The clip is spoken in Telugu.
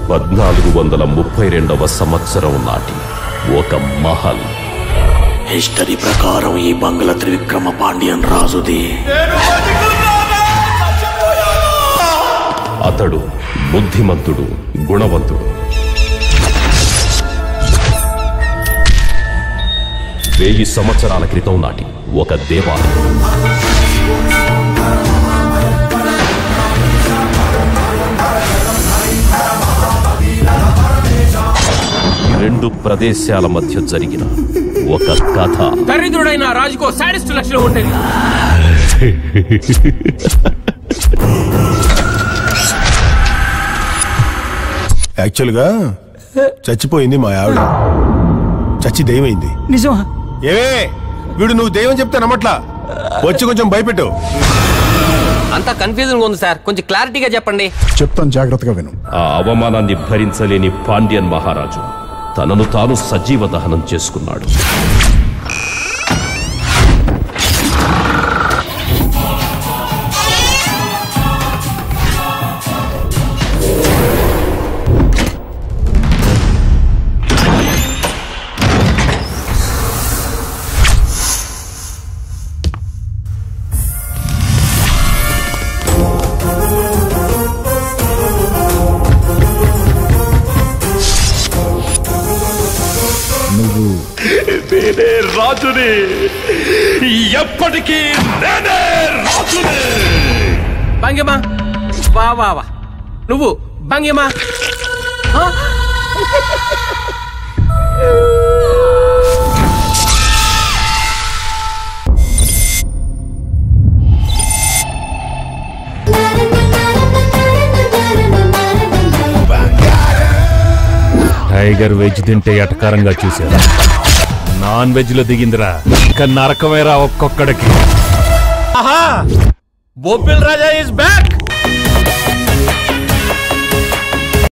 పద్నాలుగు వందల ముప్పై రెండవ సంవత్సరం నాటి ఒక మహల్ హిస్టరీ ప్రకారం ఈ బంగ్లా త్రివిక్రమ పాండ్యన్ రాజుది అతడు బుద్ధిమంతుడు గుణవంతుడు వెయ్యి సంవత్సరాల క్రితం నాటి ఒక దేవాలయం ఈ రెండు ప్రదేశాల మధ్య జరిగిన ఒక కథ దరిద్రుడైన రాజుకో సాడిస్ట్ లక్షణం ఉంటుంది యాక్చువల్గా చచ్చిపోయింది మా ఆవిడ చచ్చి దెయ్యమైంది నిజమా ఏమే వీడు నువ్వు దెయ్యం చెప్తే నమ్మట్లా వచ్చి కొంచెం భయపెట్టు అంతా కన్ఫ్యూజన్ ఉంది సార్ కొంచెం క్లారిటీగా చెప్పండి చెప్తాను జాగ్రత్తగా విను ఆ అవమానాన్ని భరించలేని పాండ్యన్ మహారాజు తనను తాను సజీవ దహనం చేసుకున్నాడు నువ్వు నేనే రాజుని ఎప్పటికీ నేనే రాజుని భంగిమా వా వా వా నువ్వు భంగిమా ఆ? టైగర్ వెజ్ తింటే ఎటకారంగా చూశారా నాన్ వెజ్ లో దిగిందిరా ఇక నరకమేరా ఒక్కొక్కడికి బొబ్బిల్ రాజా ఇస్ బ్యాక్